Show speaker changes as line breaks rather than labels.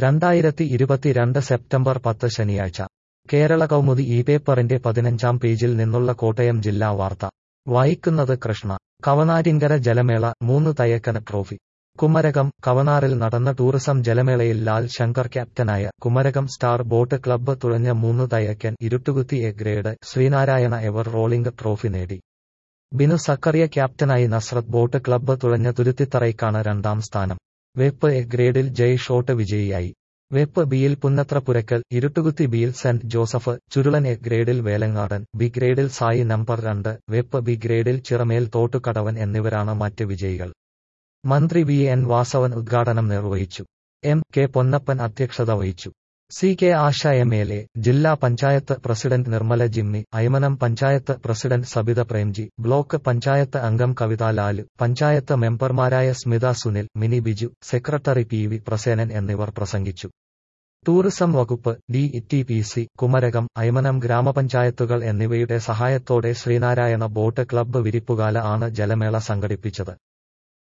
രണ്ടായിരത്തി ഇരുപത്തിരണ്ട് സെപ്റ്റംബർ പത്ത് ശനിയാഴ്ച കേരള കൗമുദി ഈ പേപ്പറിന്റെ പതിനഞ്ചാം പേജിൽ നിന്നുള്ള കോട്ടയം ജില്ലാ വാർത്ത വായിക്കുന്നത് കൃഷ്ണ കവനാരിങ്കര ജലമേള മൂന്ന് തയക്കന ട്രോഫി കുമരകം കവനാറിൽ നടന്ന ടൂറിസം ജലമേളയിൽ ലാൽ ശങ്കർ ക്യാപ്റ്റനായ കുമരകം സ്റ്റാർ ബോട്ട് ക്ലബ്ബ് തുഴഞ്ഞ മൂന്ന് തയക്കൻ ഇരുട്ടുകുത്തി A grade Sreenarayana ever rolling trophy നേടി ബിനു സക്കറിയ ക്യാപ്റ്റനായി നസ്രത്ത് ബോട്ട് ക്ലബ്ബ് തുഴഞ്ഞ തുരുത്തിത്തറയ്ക്കാണ് രണ്ടാം സ്ഥാനം വെപ്പ് എ ഗ്രേഡിൽ ജയ് ഷോട്ട് വിജയിയായി വെപ്പ് ബിയിൽ പുന്നത്ര പുരക്കൽ ഇരുട്ടുകുത്തി ബിയിൽ സെന്റ് ജോസഫ് ചുരുളൻ എ ഗ്രേഡിൽ വേലങ്ങാടൻ ബി ഗ്രേഡിൽ സായി നമ്പർ രണ്ട് വെപ്പ് ബി ഗ്രേഡിൽ ചിറമേൽ തോട്ടുകടവൻ എന്നിവരാണ് മറ്റ് വിജയികൾ മന്ത്രി വി എൻ വാസവൻ ഉദ്ഘാടനം നിർവഹിച്ചു എം കെ പൊന്നപ്പൻ അധ്യക്ഷത വഹിച്ചു C K Asha M L A ജില്ലാ panchayat president Nirmala Jimmy Aymanam panchayat president Sabitha Premji block panchayat അംഗം കവിത ലാലു പഞ്ചായത്ത് മെമ്പർമാരായ Smitha Sunil Mini Biju secretary P V Prasenan എന്നിവർ പ്രസംഗിച്ചു ടൂറിസം വകുപ്പ് D T P C Kumarakom Aymanam ഗ്രാമപഞ്ചായത്തുകൾ എന്നിവയുടെ സഹായത്തോടെ ശ്രീനാരായണ ബോട്ട് ക്ലബ്ബ് വിരിപ്പുകാല ആണ് ജലമേള സംഘടിപ്പിച്ചത്